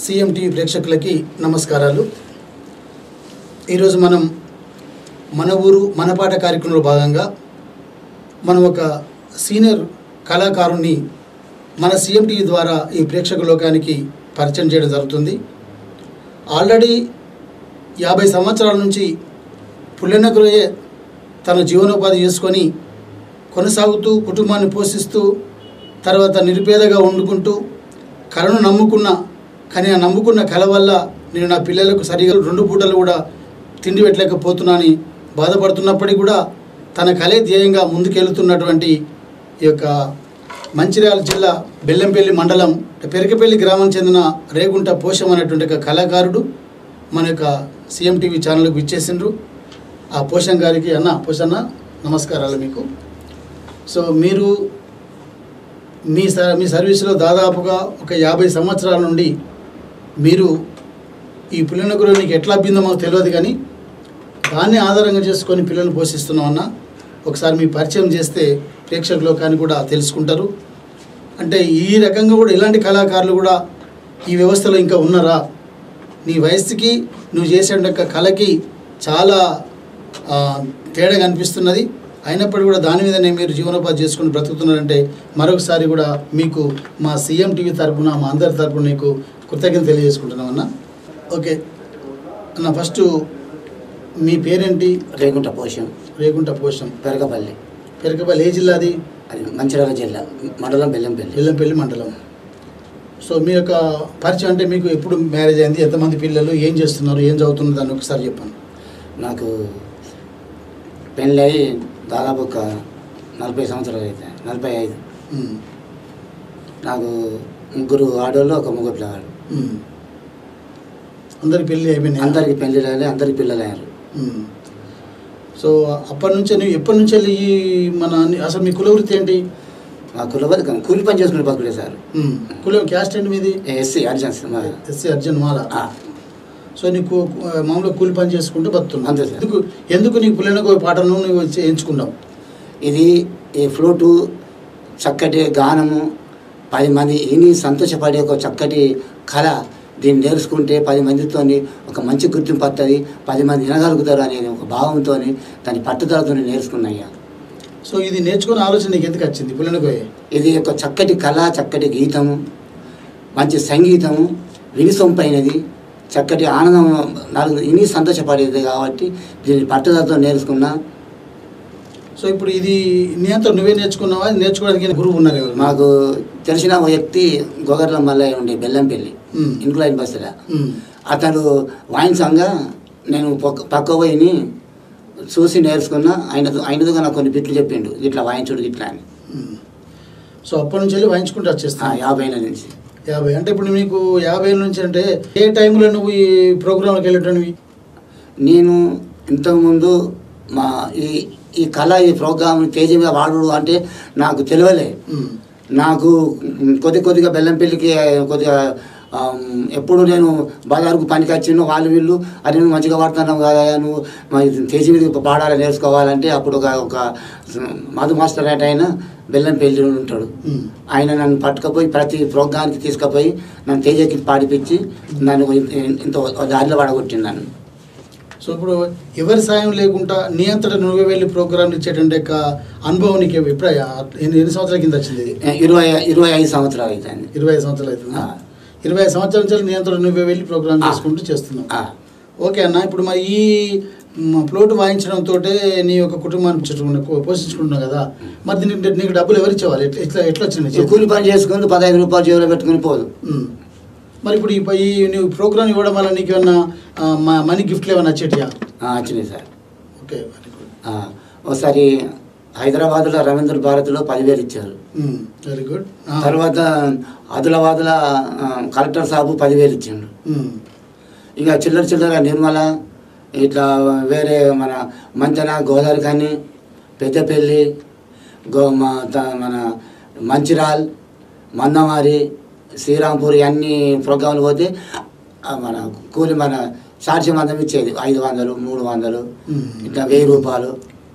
CM TV ప్రేక్షకులకి నమస్కారాలు ఈరోజు మనం మన ఊరు మన పాట కార్యక్రమంలో భాగంగా మనం ఒక సీనియర్ కళాకారుణ్ణి మన సీఎం టీవీ ద్వారా ఈ ప్రేక్షక లోకానికి పరిచయం చేయడం జరుగుతుంది ఆల్రెడీ యాభై సంవత్సరాల నుంచి పుల్లెనకులయే తన జీవనోపాధి చేసుకొని కొనసాగుతూ కుటుంబాన్ని పోషిస్తూ తర్వాత నిరుపేదగా వండుకుంటూ కళను నమ్ముకున్న కానీ ఆ నమ్ముకున్న కళ వల్ల నేను నా పిల్లలకు సరిగా రెండు పూటలు కూడా తిండి పెట్టలేకపోతున్నానని బాధపడుతున్నప్పటికీ కూడా తన కళే ధ్యేయంగా ముందుకెళ్తున్నటువంటి ఈ యొక్క మంచిర్యాల జిల్లా బెల్లంపల్లి మండలం పెరకపల్లి గ్రామం చెందిన రేగుంట పోషం అనేటువంటి ఒక కళాకారుడు మన యొక్క సీఎం టీవీ ఛానల్కి ఇచ్చేసిండ్రు ఆ పోషం గారికి అన్న పోషన్న నమస్కారాలు మీకు సో మీరు మీ స మీ సర్వీసులో దాదాపుగా ఒక యాభై సంవత్సరాల నుండి మీరు ఈ పులినగురు నీకు ఎట్లా అబ్బిందో మాకు తెలియదు కానీ దాన్ని ఆధారంగా చేసుకొని పిల్లల్ని పోషిస్తున్నామన్న ఒకసారి మీ పరిచయం చేస్తే ప్రేక్షక లోకాన్ని కూడా తెలుసుకుంటారు అంటే ఈ రకంగా కూడా ఇలాంటి కళాకారులు కూడా ఈ వ్యవస్థలో ఇంకా ఉన్నారా నీ వయస్సుకి నువ్వు చేసే యొక్క కళకి చాలా ఆ, తేడా కనిపిస్తున్నది అయినప్పటికీ కూడా దాని మీదనే మీరు జీవనోపాధి చేసుకుని బ్రతుకుతున్నారంటే మరొకసారి కూడా మీకు మా సీఎం టీవీ తరపున మా అందరి తరపున నీకు కృతజ్ఞత తెలియజేసుకుంటున్నాం అన్న ఓకే అన్న ఫస్ట్ మీ పేరేంటి రేగుంట పోషం రేగుంట పోషం పెరగపల్లి పెరకపల్లి ఏ జిల్లా అది అది మంచిర్యాల జిల్లా మండలం బెల్లంపల్లి బెల్లంపల్లి మండలం సో మీ యొక్క పరిచయం అంటే మీకు ఎప్పుడు మ్యారేజ్ అయింది ఎంతమంది పిల్లలు ఏం చేస్తున్నారు ఏం చదువుతున్నారు దాన్ని ఒకసారి చెప్పండి నాకు పెళ్ళి దాదాపు ఒక నలభై సంవత్సరాలు అయితే నలభై ఐదు ఉమ్, నాకు ముగ్గురు ఆడవాళ్ళు ఒక ముగ్గురు పిల్లవాడు ఉమ్. అందరికి పెళ్ళి అయిపోయినాయి అందరికి పెళ్ళి అయ్యాలి అందరికి పిల్లలు అయ్యారు ఉమ్. సో అప్పటి నుంచి నువ్వు ఎప్పటి నుంచి వెళ్ళి ఈ మన అన్ని- అసలు మీ కుల వృత్తి ఏంటి మా కులబది కూలి పని చేసుకుని బతుకులే సార్ ఉమ్. కులం క్యాస్ట్ ఏంటి మీది ఎస్సీ అర్జెన్స్ ఎస్సీ అర్జున్ మాల సో నీకు ఆ, మామూలుగా కూలి పని చేసుకుంటూ బతున్నావు అంతే సార్. ఎందుకు ఎందుకు నీకు పులినకు పాటను నువ్వు చే- ఎంచుకున్నావు ఇది ఈ ఫ్లూటు చక్కటి గానము పది మంది ఇని సంతోషపడే ఒక చక్కటి కళ దీన్ని నేర్చుకుంటే పది మందితో ఒక మంచి గుర్తింపు వస్తుంది పది మంది వినగలుగుతారు అనే ఒక భావంతో దాని పట్టుదలతో నేర్చుకున్నాయ్యా సో ఇది నేర్చుకునే ఆలోచన నీకు ఎందుకు వచ్చింది పులినకు ఇది ఒక చక్కటి కళ చక్కటి గీతము మంచి సంగీతము వినిసొంపైనది చక్కటి ఆనందం నాలుగు ఇని సంతోషపడేది కాబట్టి దీన్ని పట్టుదలతో నేర్చుకున్నా సో ఇప్పుడు ఇది నీ అంతా నువ్వే నేర్చుకున్నావా ఇది నేర్చుకోవడానికి గురువు ఉన్నారు ఎవరు మాకు తెలిసిన ఒక వ్యక్తి గోగర్ల మల్లయ్య ఉండే బెల్లంపల్లి ఉమ్. ఇంక్లైన్ బస్సులో ఉమ్. అతను వాయించంగా నేను పక్క పక్క పోయిని చూసి నేర్చుకున్నా ఆయనతో ఆయనతో నాకు కొన్ని బిట్లు చెప్పిండు ఇట్లా వాయించుడు ఇట్లా అని ఉమ్. సో అప్పటి నుంచి వెళ్ళి వాయించుకుంటూ ఆ, వచ్చేస్తా యాభై ఏళ్ళ నుంచి యాభై అంటే ఇప్పుడు నీకు యాభై ఏళ్ళ నుంచి అంటే ఏ టైంలో నువ్వు ఈ ప్రోగ్రామ్కి వెళ్ళేటవి నేను ఇంతకుముందు మా ఈ ఈ కళ ఈ ప్రోగ్రామ్ తేజ మీద వాడు అంటే నాకు తెలియలే నాకు కొద్ది కొద్దిగా బెల్లంపల్లికి కొద్దిగా ఆమ్, ఎప్పుడు నేను బజారుకు పనికి వచ్చిన వాళ్ళు వీళ్ళు అది నువ్వు మంచిగా పాడుతున్నావు కదా నువ్వు మరి తేజీ మీద పాడాలి నేర్చుకోవాలంటే అప్పుడు ఒక ఒక మధు మాస్టర్ అట ఆయన బెల్లంపల్లి ఉంటాడు ఆయన నన్ను పట్టుకపోయి ప్రతి ప్రోగ్రామ్కి తీసుకుపోయి నన్ను తేజకి పాడిపించి నన్ను ఇంత- ఇంత దారిలో పడగొట్టింది నన్ను సో ఇప్పుడు ఎవరి సాయం లేకుండా నీ అంతటా నువ్వే వెళ్ళి ప్రోగ్రామ్ ఇచ్చేటువంటి యొక్క అనుభవం నీకు ఎప్పుడు ఎన్ని ఎన్ని సంవత్సరాల కింద వచ్చింది ఇది ఇరవై ఇరవై ఐదు సంవత్సరాలు అవుతుంది ఇరవై ఐదు సంవత్సరాలు అవుతుందా ఆ. ఇరవై ఐదు సంవత్సరాల నుంచి నీ అంతటా నువ్వే వెళ్ళి ప్రోగ్రామ్ ఆ. చేసుకుంటూ చేస్తున్నావు ఆ. ఓకే అన్న ఇప్పుడు మరి ఈ మ, ప్లోట్ వాయించడంతో నీ యొక్క కుటుంబాన్ని పోషించుకుంటున్నావు పోషించుకుంటున్నావు కదా మరి దీనికి నీకు డబ్బులు ఎవరు ఇచ్చేవాళ్ళు ఎట్లా ఎట్లా ఎట్లా ఈ వచ్చినాయి కూలి పని చేసుకుని పదహైదు రూపాయలు జేబులో పెట్టుకుని పోదు ఉమ్. మరి ఇప్పుడు ఈ ప- ఈ నువ్వు ప్రోగ్రామ్ ఇవ్వడం వల్ల నీకు ఏమన్నా ఆ, మ- మనీ గిఫ్ట్లు ఏమన్నా వచ్చేటియా ఆ, వచ్చినాయి సార్ ఓకే వెరీ గుడ్ ఆ, ఒకసారి హైదరాబాద్లో రవీంద్ర భారతిలో పదివేలు ఇచ్చారు వెరీ గుడ్ తర్వాత ఆదిలాబాద్లో ఆ, కలెక్టర్ సాబు పదివేలు ఇచ్చిండు ఇక చిల్లర చిల్లర నిర్మల ఇట్లా వేరే మన మంతెన గోదావరి కానీ పెద్దపల్లి గో మ- త- మన మంచిరాల్ మందమారి శ్రీరాంపూర్ అన్ని ప్రోగ్రాంలు పోతే ఆ మన కూలి మన సాక్షి మందం ఇచ్చేది ఐదు వందలు మూడు వందలు ఇట్లా వెయ్యి రూపాయలు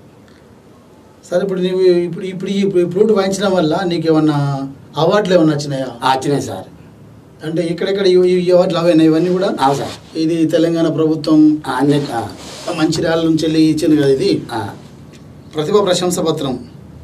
సరే ఇప్పుడు నీవు ఇప్పుడు ఇప్పుడు ఈ ఫ్లూట్ వాయించడం వల్ల నీకు ఏమన్నా అవార్డులు ఏమన్నా వచ్చినాయా ఆ, వచ్చినాయి సార్ అంటే ఇక్కడెక్కడ ఈ- ఈ అవార్డులు అవేనా ఇవన్నీ కూడా అవును సార్ ఇది తెలంగాణ ప్రభుత్వం ఆ, అన్ని ఆ, మంచిర్యాల నుంచి వెళ్ళి ఇచ్చింది కదా ఇది ఆ, ప్రతిభా ప్రశంస పత్రం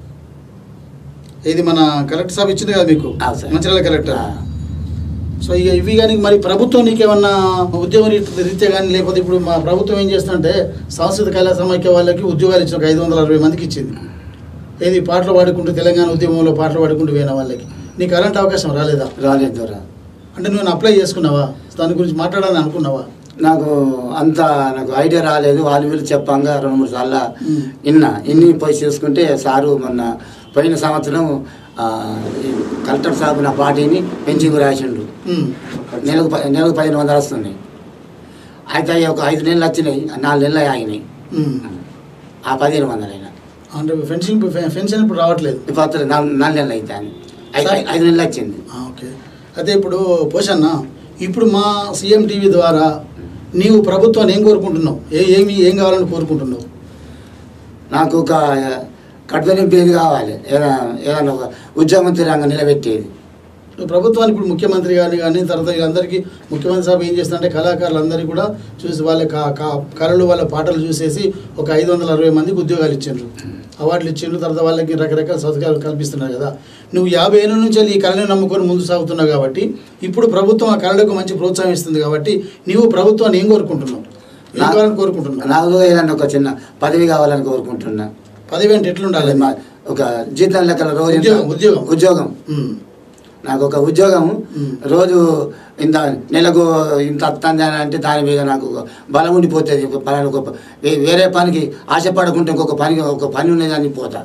ఇది మన కలెక్టర్ సాబ్ ఇచ్చింది కదా మీకు అవును సార్. మంచిర్యాల కలెక్టర్ ఆ. సో ఇక ఇవి కానీ మరి ప్రభుత్వం నీకేమన్నా ఉద్యోగ రీతి- రీత్యా కానీ లేకపోతే ఇప్పుడు మా ప్రభుత్వం ఏం చేస్తుందంటే సాంస్కృతిక కళా సమైక్య వాళ్ళకి ఉద్యోగాలు ఇచ్చిన ఒక ఐదు వందల అరవై మందికి ఇచ్చింది ఏది పాటలు పాడుకుంటూ తెలంగాణ ఉద్యమంలో పాటలు పాడుకుంటూ పోయిన వాళ్ళకి నీకు అలాంటి అవకాశం రాలేదా రాలేదు దొరా అంటే నువ్వు అప్లై చేసుకున్నావా దాని గురించి మాట్లాడాలని అనుకున్నావా నాకు అంత నాకు ఐడియా రాలేదు వాళ్ళు వీళ్ళు చెప్పంగా రెండు మూడు సార్లు మ్. ఇన్నా ఇన్ని పోయి చేసుకుంటే సారు మొన్న పోయిన సంవత్సరం ఆ, ఈ కలెక్టర్ సాబ్ నా పార్టీని పెంచింగ్ రాసిండు ఉమ్. నెలకు ప- నెలకు పదిహేను వందలు వస్తుంది అయితే అవి ఒక ఐదు నెలలు వచ్చినాయి నాలుగు నెలలు ఆగినాయి ఉమ్. ఆ పదిహేను వందలైనా అంటే ఫెన్సింగ్ ఫెన్షన్ ఇప్పుడు రావట్లేదు ఇప్పుడు వస్తలేదు నాలుగు నాలుగు నెలలు అయితే అని ఐదు ఐదు నెలలు వచ్చింది ఆ, ఓకే అయితే ఇప్పుడు పోషన్న ఇప్పుడు మా సీఎం టీవీ ద్వారా నీవు ప్రభుత్వాన్ని ఏం కోరుకుంటున్నావు ఏ ఏమి ఏం కావాలని కోరుకుంటున్నావు నాకు ఒక కట్టుబడి కావాలి ఏదైనా ఏదైనా ఒక ఉద్యోగం రంగం నిలబెట్టేది నువ్వు ప్రభుత్వానికి ఇప్పుడు ముఖ్యమంత్రి గారిని కానీ తర్వాత వీళ్ళందరికీ ముఖ్యమంత్రి సాబ్ ఏం చేస్తుందంటే కళాకారులందరికీ కూడా చూసి వాళ్ళ కా- కా- కళలు వాళ్ళ పాటలు చూసేసి ఒక ఐదు వందల అరవై మందికి ఉద్యోగాలు ఇచ్చిండ్రు అవార్డులు ఇచ్చిండ్రు తర్వాత వాళ్ళకి రకరకాల సౌకర్యాలు కల్పిస్తున్నారు కదా నువ్వు యాభై ఏళ్ళ నుంచి వెళ్ళి ఈ కళని నమ్ముకొని ముందు సాగుతున్నావు కాబట్టి ఇప్పుడు ప్రభుత్వం ఆ కళలకు మంచి ప్రోత్సాహం ఇస్తుంది కాబట్టి నీవు ప్రభుత్వాన్ని ఏం కోరుకుంటున్నావు ఏం నా- కావాలని కోరుకుంటున్నావు నాకు ఏదైనా ఒక చిన్న పదవి కావాలని కోరుకుంటున్నా పదవి అంటే ఎట్లుండాలి మా- ఒక జీతం లెక్కల రోజు ఇంత- ఉద్యోగం, ఉద్యోగం. ఉద్యోగం ఉమ్. నాకు ఒక ఉద్యోగం మ్. రోజు ఇంత నెలకు ఇంత వస్తుంది అని అంటే దాని మీద నాకు ఒక బలం ఉండిపోతుంది ఒక పలానా ఒక ప- వే- వేరే పనికి ఆశపడకుంటే ఇంకొక పని ఒక పని ఉన్నదని పోతా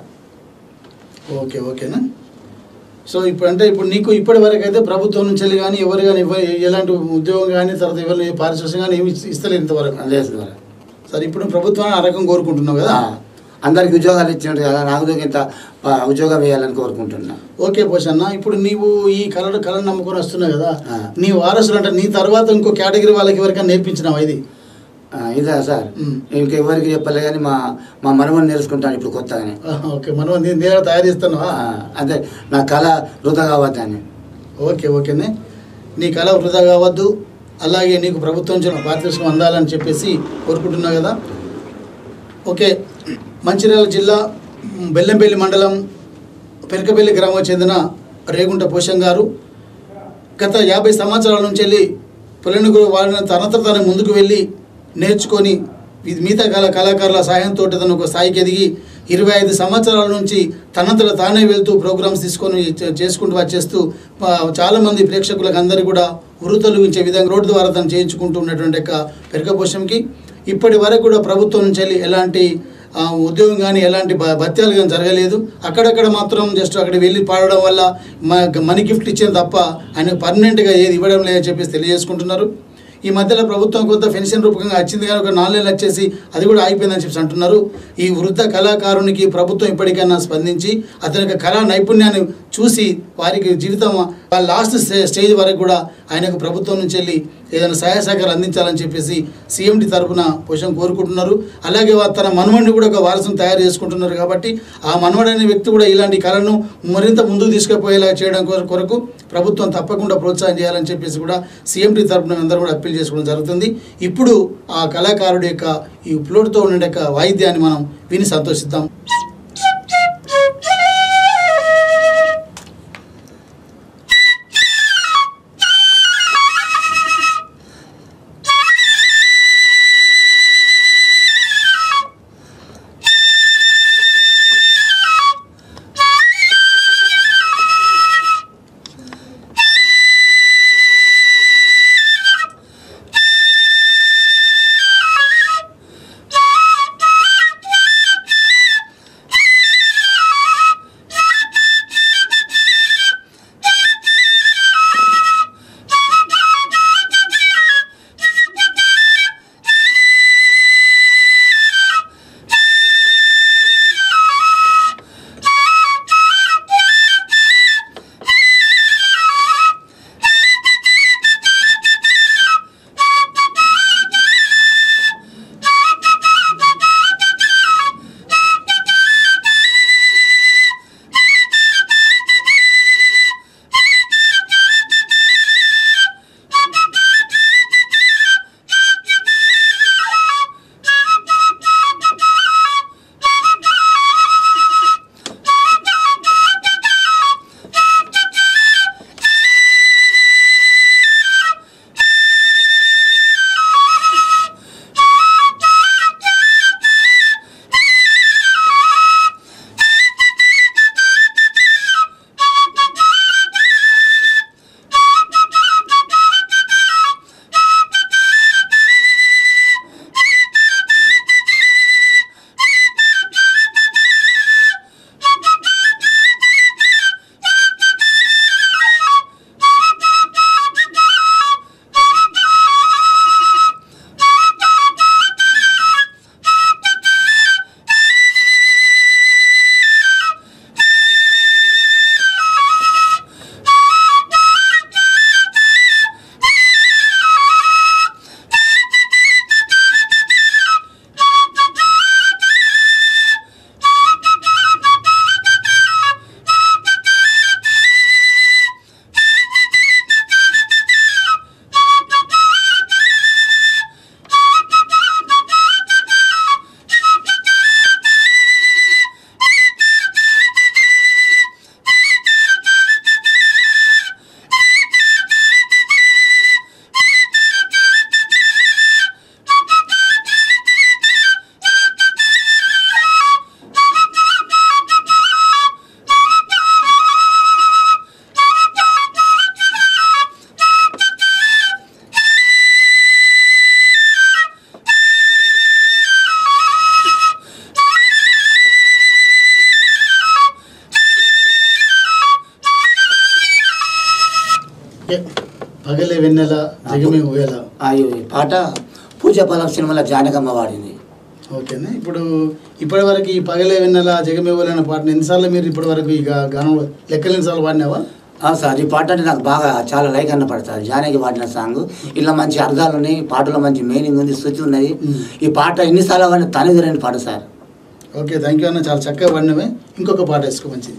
ఓకే ఓకేనా సో ఇప్పుడు అంటే ఇప్పుడు నీకు ఇప్పటి వరకు అయితే ప్రభుత్వం నుంచి వెళ్ళి కానీ ఎవరు కానీ ఎవరు ఎలాంటి ఉద్యోగం కానీ తర్వాత ఎవరు పారితోషికం కానీ ఏమి ఇస్తలేదు ఇంతవరకు లేదు ద్వారా. సరే ఇప్పుడు ప్రభుత్వాన్ని ఆ రకం కోరుకుంటున్నావు కదా ఆ, అందరికి ఉద్యోగాలు ఇచ్చినట్టు కదా నాకు ఇంత ఆ, ఉద్యోగం వేయాలని కోరుకుంటున్నా ఓకే పోషన్న ఇప్పుడు నీవు ఈ కళ కళను నమ్ముకొని వస్తున్నావు కదా ఆ. నీ వారసులు అంటే నీ తర్వాత ఇంకో కేటగిరీ వాళ్ళకి ఎవరికైనా నేర్పించినావా ఇది ఆ, ఇదా సార్ మ్. ఇంకెవరికి చెప్పలే కానీ మా మా మనవని నేర్చుకుంటాను ఇప్పుడు కొత్తగానే ఆహా, ఓకే మనం నేను నేర తయారు చేస్తున్నావా ఆ, అదే నా కళ వృధా కావద్దని ఓకే ఓకేనే నీ కళ వృధా కావద్దు అలాగే నీకు ప్రభుత్వం నుంచి పారితోషికం అందాలని చెప్పేసి కోరుకుంటున్నావు కదా ఓకే మంచిర్యాల జిల్లా మ్, బెల్లంపల్లి మండలం పెరకపల్లి గ్రామం చెందిన రేగుంట పోషం గారు గత యాభై సంవత్సరాల నుంచి వెళ్ళి పులినగురు వాడిన తనంతట తాను ముందుకు వెళ్ళి నేర్చుకొని ఇది మిగతా కళా కళాకారుల సహాయంతో తను ఒక స్థాయికి ఎదిగి ఇరవై ఐదు సంవత్సరాల నుంచి తనంతట తానే వెళ్తూ ప్రోగ్రామ్స్ తీసుకొని చే- చేసుకుంటూ వచ్చేస్తూ ఆ, చాలామంది ప్రేక్షకులకు అందరికీ కూడా ఉరుతొలగించే విధంగా రోడ్డు ద్వారా తను చేయించుకుంటూ ఉన్నటువంటి యొక్క పెరకపోషంకి ఇప్పటి వరకు కూడా ప్రభుత్వం నుంచి వెళ్ళి ఎలాంటి ఆ, ఉద్యోగం కానీ ఎలాంటి బ- భత్యాలు కానీ జరగలేదు అక్కడక్కడ మాత్రం జస్ట్ అక్కడ వెళ్ళి పాడడం వల్ల మ- మనీ గిఫ్ట్ ఇచ్చేది తప్ప ఆయన పర్మనెంట్గా ఏది ఇవ్వడం లేదని చెప్పేసి తెలియజేసుకుంటున్నారు ఈ మధ్యలో ప్రభుత్వం కొంత పెన్షన్ రూపకంగా వచ్చింది కానీ ఒక నాలుగు నెలలు వచ్చేసి అది కూడా ఆగిపోయిందని చెప్పి అంటున్నారు ఈ వృద్ధ కళాకారునికి ప్రభుత్వం ఇప్పటికైనా స్పందించి అతని యొక్క కళా నైపుణ్యాన్ని చూసి వారికి జీవితం వాళ్ళ లాస్ట్ స్టేజ్ వరకు కూడా ఆయనకు ప్రభుత్వం నుంచి వెళ్ళి ఏదైనా సహాయ సహకారాలు అందించాలని చెప్పేసి సీఎండి తరపున పోషం కోరుకుంటున్నారు అలాగే వా- తన మనవడిని కూడా ఒక వారసును తయారు చేసుకుంటున్నారు కాబట్టి ఆ మనవడు అనే వ్యక్తి కూడా ఇలాంటి కళను మరింత ముందుకు తీసుకుపోయేలా చేయడం కొర- కొరకు ప్రభుత్వం తప్పకుండా ప్రోత్సాహం చేయాలని చెప్పేసి కూడా సీఎండి తరపున అందరూ కూడా అప్పీల్ చేసుకోవడం జరుగుతుంది ఇప్పుడు ఆ కళాకారుడి యొక్క ఈ ఫ్లోట్తో ఉండే యొక్క వాయిద్యాన్ని మనం విని సంతోషిద్దాం Thank ఓకే. పగలే వెన్నెల జగమే ఊయల ఆ ఈ పాట పూజ పొలం సినిమాలో జానకమ్మ వాడింది ఓకేనా ఇప్పుడు ఇప్పటి వరకు ఈ పగలే వెన్నెల జగమే ఊయల అనే పాటను ఎన్నిసార్లు మీరు ఇప్పటి వరకు ఇక గానం లెక్కలేని సార్లు పాడినావా ఆ సార్ ఈ పాట అంటే నాకు బాగా చాలా లైక్ అన్న పడుతుంది జానకి పాడిన సాంగ్ ఇలా మంచి అర్థాలు ఉన్నాయి పాటలో మంచి మీనింగ్ ఉంది శృతి ఉన్నది మ్మ్. ఈ పాట ఎన్నిసార్లు కానీ తనిదిరని పాట సార్ ఓకే థ్యాంక్ యూ అన్న చాలా చక్కగా పాడినవే ఇంకొక పాట వేసుకో మంచిది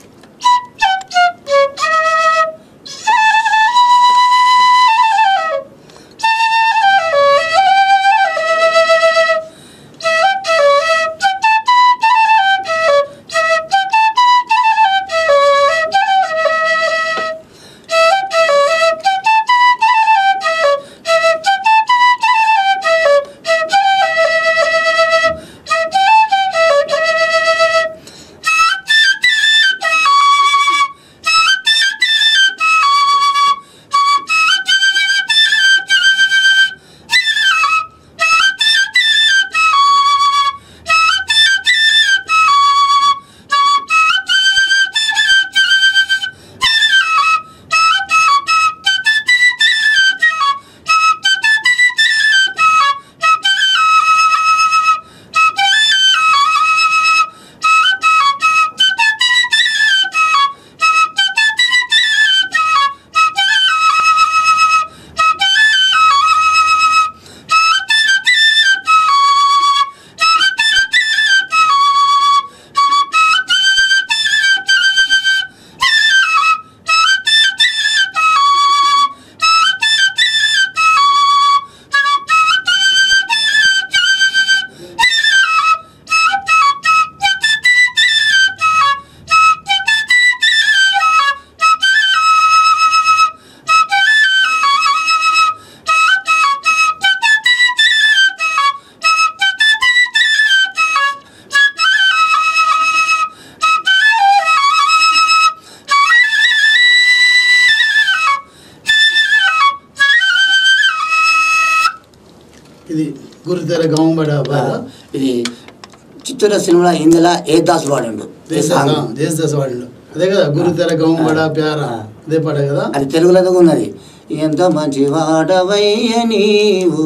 ఇది గురుతెర గౌంబడ ఆ, ఇది చిత్తూరు సినిమాలో హిందీలో ఏ దాస్ వాడిండు ఈ దేశ సాంగ్. దేశ వాడిలో అదే కదా గురుతెర గౌంబడ ప్యార అదే పాట కదా అది తెలుగులో ఉన్నది ఎంత మంచి వాడవయ్య నీవు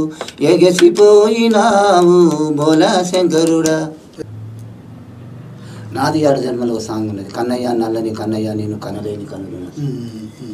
ఎగసిపోయినావు బోలా శంకరుడా నాది ఆరు జన్మలో ఒక సాంగ్ ఉన్నది కన్నయ్య నల్లని కన్నయ్య నేను కనలేని కనులు ఉమ్, ఉమ్.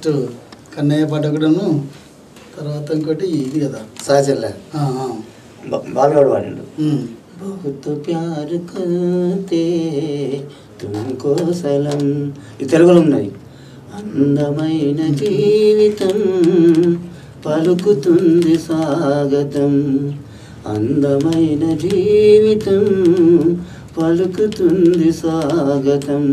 ఫస్ట్ కన్నయ్య పాట కూడాను తర్వాత ఇంకోటి ఇది కదా సహచర్లే ఆ, ఆ. బాలుగాడు వాడిండు ఉమ్. बहुत प्यार करते तुमको సలం ఈ తెలుగులో ఉన్నాయి అందమైన జీవితం పలుకుతుంది స్వాగతం అందమైన జీవితం పలుకుతుంది స్వాగతం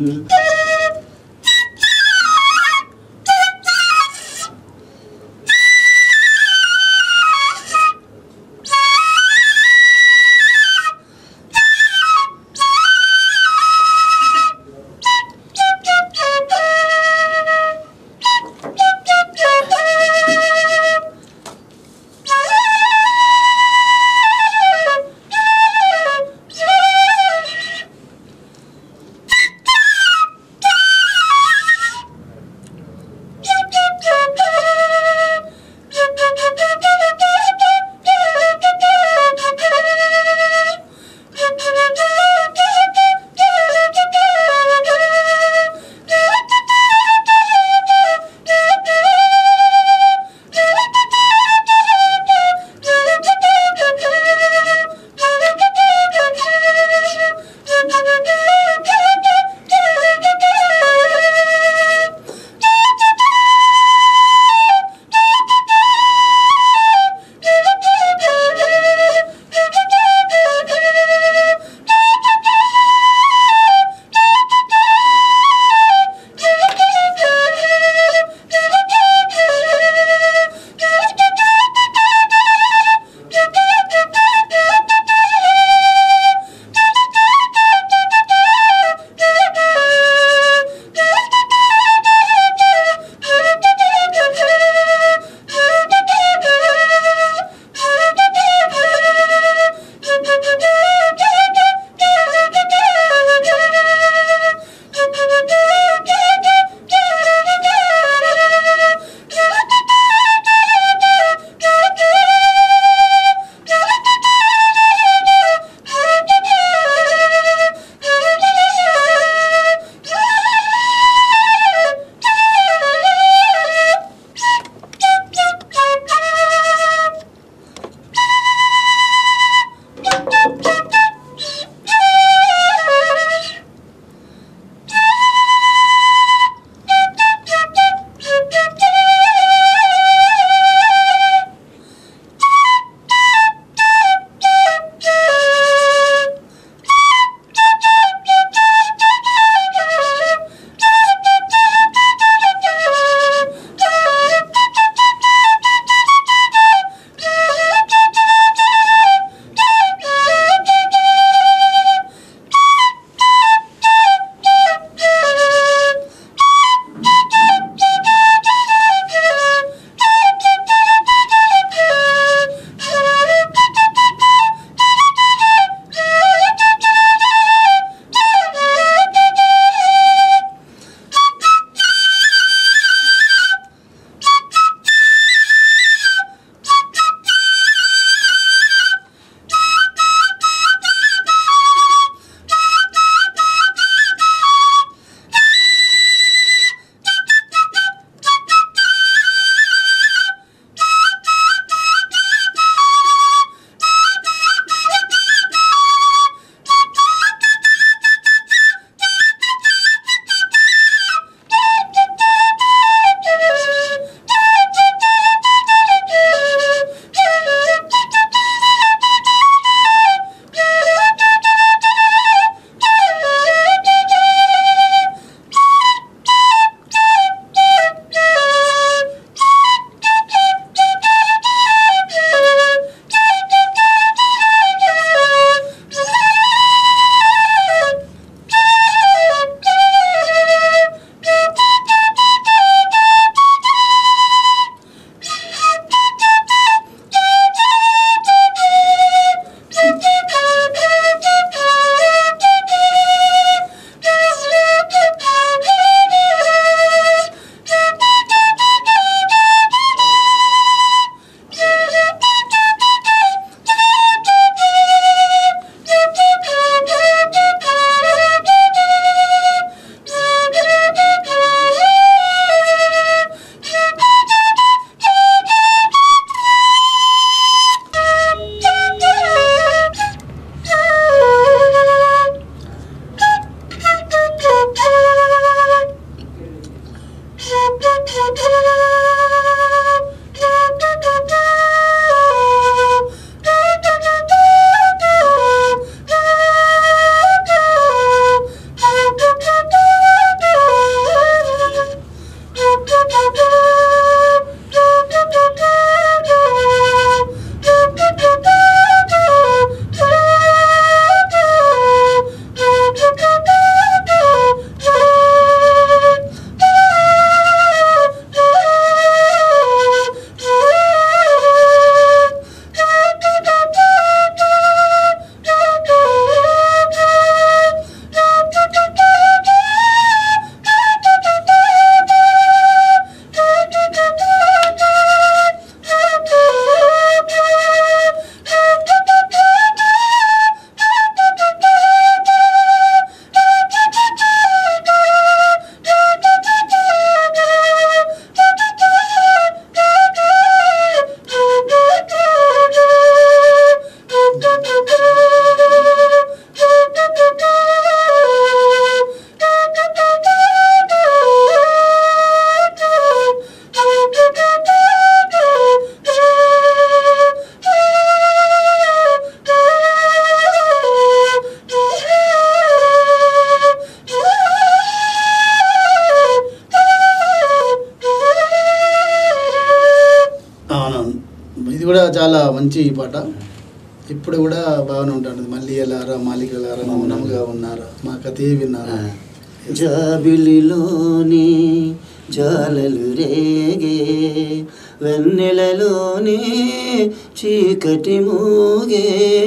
కూడా చాలా మంచి పాట ఇప్పుడు కూడా బాగానే ఉంటుంది మళ్ళీ ఎలారా మాలికలారా మౌనంగా ఉన్నారా మా కథే విన్నారా జాబిలిలోని జాలలు రేగే వెన్నెలలోని చీకటి మూగే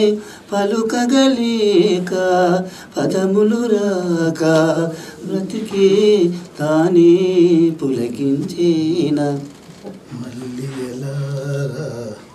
పలుకగలేక పదములు రాక బ్రతికి తానే పులకించేన మళ్ళీ ఎలారా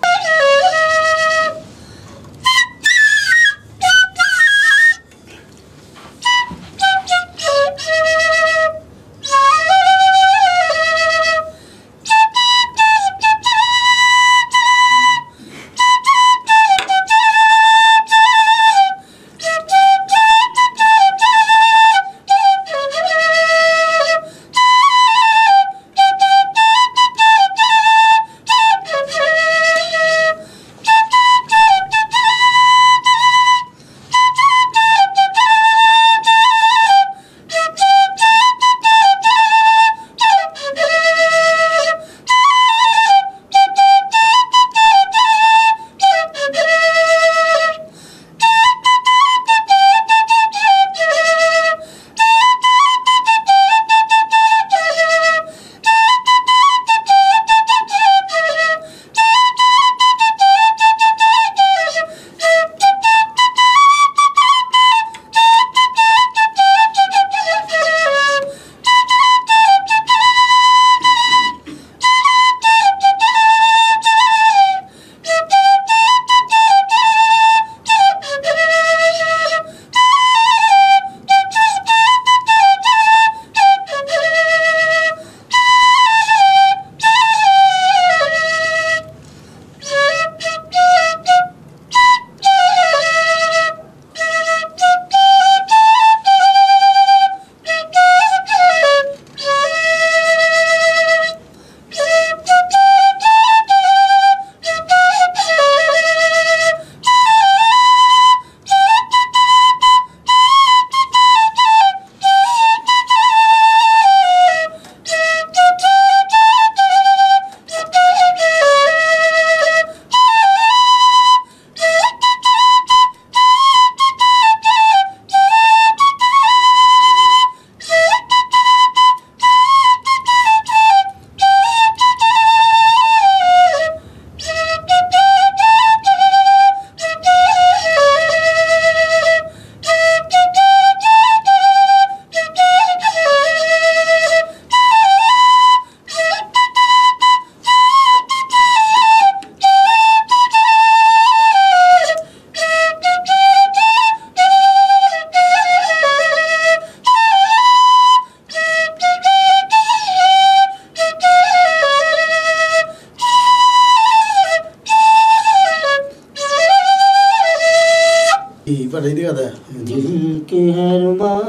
ఈ పాట ఇది కదా दिल के हर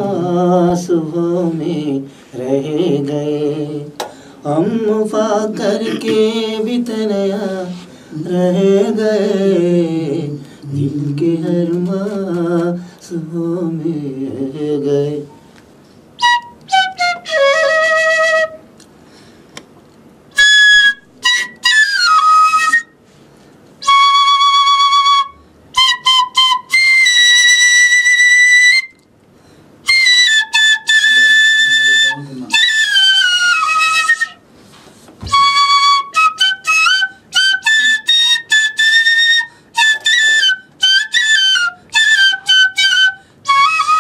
सुबह में रह गए हम वफा करके भी तनया रह गए दिल के हर सुबह में रह गए Thank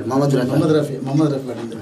పాడాడు మహమ్మద్ రఫీ మహమ్మద్ రఫీ మహమ్మద్ రఫీ పాడింది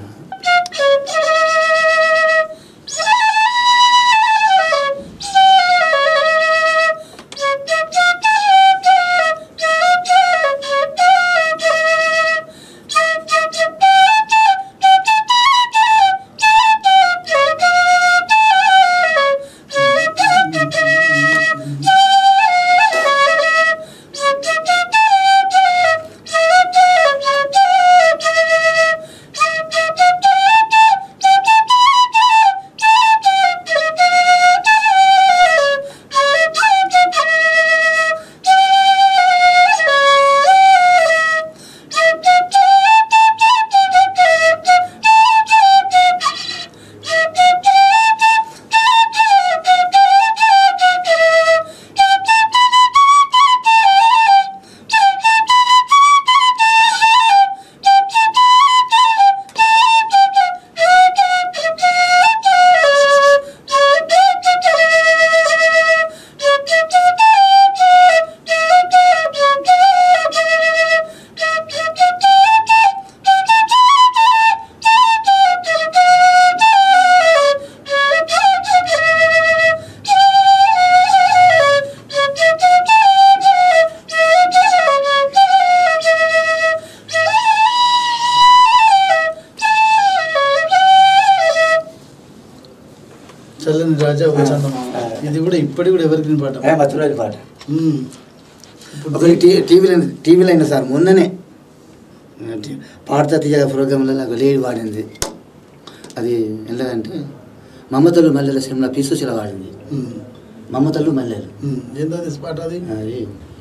చల్లని రాజా ఓ చందమామ ఇది కూడా ఇప్పటి కూడా ఎవరికి పాట ఏ, మధురాజు పాట ఉమ్. ఇప్పుడు ఒకటి టీ టీవీలో టీవీలో అయినా సార్ మొన్ననే టీ- పాడతా తీయ ప్రోగ్రాంలో నాకు లేడీ పాడింది అది ఎలాగంటే మమతలు మల్లెల సినిమా పీసుశిల పాడింది ఉమ్. మమతలు మల్లెలు ఉమ్. ఏందో అది పాట అది అది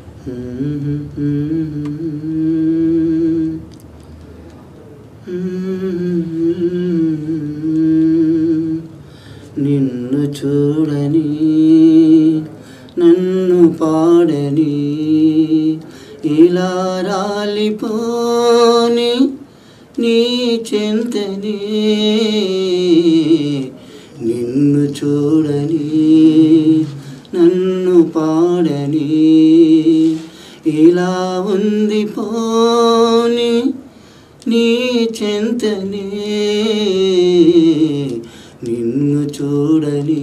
నిన్ను చూడని నన్ను పాడని ఇలా రాలిపోని నీ చెంతని నిన్ను చూడని నన్ను పాడని ఇలా ఉంది పోని నీ చెంతనే నిన్ను చూడని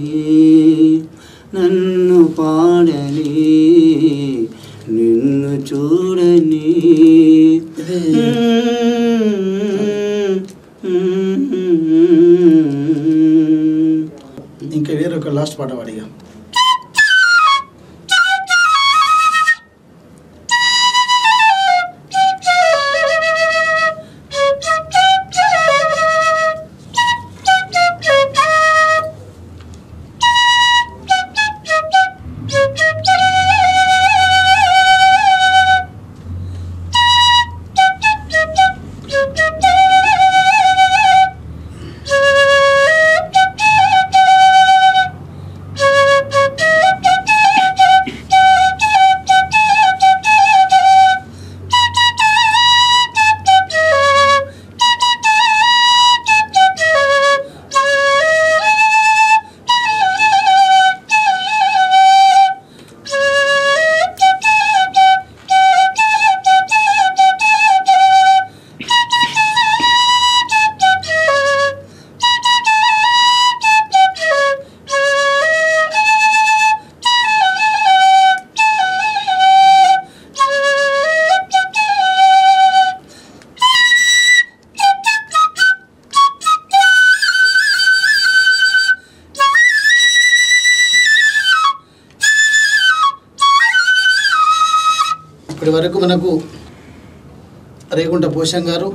నన్ను పాడని నిన్ను చూడని ఇది ఇంకా వేరొక లాస్ట్ పాట పాడిగా ఇప్పటి వరకు మనకు రేగుంట పోషం గారు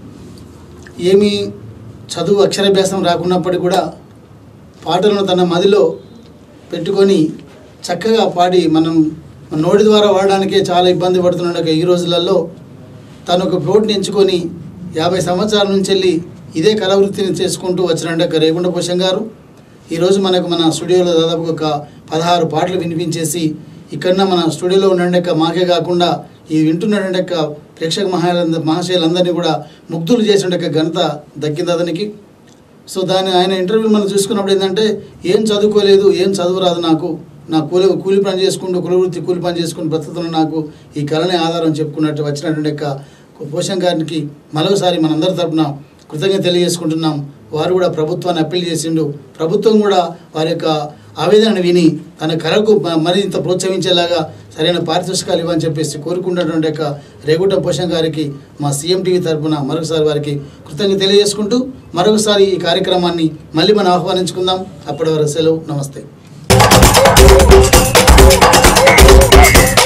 ఏమీ చదువు అక్షరాభ్యాసం రాకున్నప్పటికీ కూడా పాటలను తన మదిలో పెట్టుకొని చక్కగా పాడి మనం మన నోటి ద్వారా వాడడానికే చాలా ఇబ్బంది పడుతున్నాడు ఈ రోజులలో తను ఒక ప్రోటీని ఎంచుకొని యాభై సంవత్సరాల నుంచి వెళ్ళి ఇదే కళ వృత్తిని చేసుకుంటూ వచ్చినట్టు రేగుండ పోషం గారు ఈరోజు మనకు మన స్టూడియోలో దాదాపు ఒక పదహారు పాటలు వినిపించేసి ఇక్కడ మన స్టూడియోలో ఉండండి మాకే కాకుండా ఈ వింటున్నటువంటి యొక్క ప్రేక్షక మహాలంద మహాశయులందరినీ కూడా ముగ్ధులు చేసిన ఘనత దక్కింది అతనికి సో దాని ఆయన ఇంటర్వ్యూ మనం చూసుకున్నప్పుడు ఏంటంటే ఏం చదువుకోలేదు ఏం చదువు రాదు నాకు నా కూలి కూలి పని చేసుకుంటూ కుల వృత్తి కూలి పని చేసుకుంటూ బ్రతుకుతున్న నాకు ఈ కళనే ఆధారం చెప్పుకున్నట్టు వచ్చినటువంటి యొక్క పోషం గారికి మరొకసారి మనందరి తరపున కృతజ్ఞత తెలియజేసుకుంటున్నాం వారు కూడా ప్రభుత్వాన్ని అప్పీల్ చేసిండు ప్రభుత్వం కూడా వారి యొక్క ఆవేదనను విని తన కళకు మ- మరింత ప్రోత్సహించేలాగా సరైన పారితోషికాలు ఇవ్వని చెప్పేసి కోరుకున్నటువంటి యొక్క రేగుట పోషం గారికి మా సీఎం టీవీ తరపున మరొకసారి వారికి కృతజ్ఞత తెలియజేసుకుంటూ మరొకసారి ఈ కార్యక్రమాన్ని మళ్ళీ మనం ఆహ్వానించుకుందాం అప్పటి వరకు సెలవు నమస్తే